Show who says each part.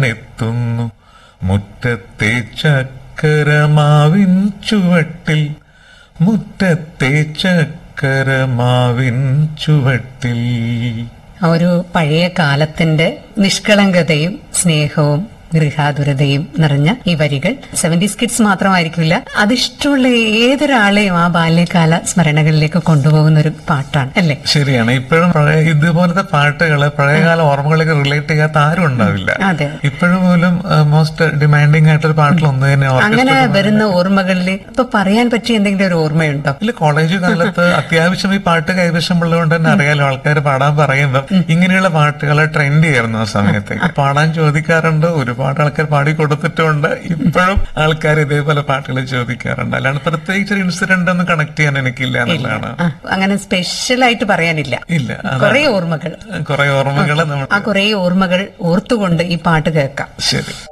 Speaker 1: എത്തുന്നു മുറ്റത്തെ ചക്കരമാവിൻ ചുവട്ടിൽ മുറ്റത്തെ ചക്കരമാവിൻ ചുവട്ടിൽ
Speaker 2: ആ ഒരു പഴയ കാലത്തിന്റെ നിഷ്കളങ്കതയും സ്നേഹവും ഗൃഹാതുരതയും നിറഞ്ഞ ഈ വരികൾ സെവന്റീസ് കിഡ്സ് മാത്രമായിരിക്കില്ല അതിഷ്ടമുള്ള ഏതൊരാളെയും ആ ബാല്യകാല സ്മരണകളിലേക്ക് കൊണ്ടുപോകുന്ന ഒരു പാട്ടാണ് അല്ലേ
Speaker 1: ശരിയാണ് ഇപ്പോഴും പഴയ ഇതുപോലത്തെ പാട്ടുകള് പഴയകാല ഓർമ്മകളിലേക്ക് റിലേറ്റ് ചെയ്യാത്ത ആരും ഉണ്ടാവില്ല
Speaker 2: അതെ
Speaker 1: ഇപ്പോഴും പോലും മോസ്റ്റ് ഡിമാൻഡിങ് ആയിട്ടൊരു പാട്ടിൽ ഒന്ന് തന്നെ
Speaker 2: അങ്ങനെ
Speaker 1: orchestra
Speaker 2: വരുന്ന ഓർമ്മകളിൽ ഇപ്പൊ പറയാൻ പറ്റിയ എന്തെങ്കിലും ഒരു ഓർമ്മയുണ്ടോ
Speaker 1: ഇല്ല കോളേജ് കാലത്ത് അത്യാവശ്യം ഈ പാട്ട് കൈവശമുള്ളതുകൊണ്ട് തന്നെ അറിയാലോ ആൾക്കാർ പാടാൻ പറയുമ്പോൾ ഇങ്ങനെയുള്ള പാട്ടുകൾ ട്രെൻഡ് ചെയ്യായിരുന്നു ആ സമയത്ത് പാടാൻ ചോദിക്കാറുണ്ട് ഒരുപാട് ആൾക്കാർ പാടി കൊടുത്തിട്ടുണ്ട് ഇപ്പോഴും ആൾക്കാർ ഇതേപോലെ പാട്ടുകൾ ചോദിക്കാറുണ്ട് അല്ലാണ്ട് പ്രത്യേകിച്ച് ഒരു ഇൻസിഡന്റ് ഒന്നും കണക്ട് ചെയ്യാൻ എനിക്കില്ല എന്നുള്ളതാണ്
Speaker 2: ആ, അങ്ങനെ സ്പെഷ്യൽ ആയിട്ട് പറയാനില്ല
Speaker 1: ഇല്ല അത്
Speaker 2: കുറെ ഓർമ്മകൾ
Speaker 1: കുറെ ഓർമ്മകൾ നമ്മൾ
Speaker 2: ആ കുറെ ഓർമ്മകൾ ഓർത്തുകൊണ്ട് ഈ പാട്ട് കേൾക്കാം
Speaker 1: ശരി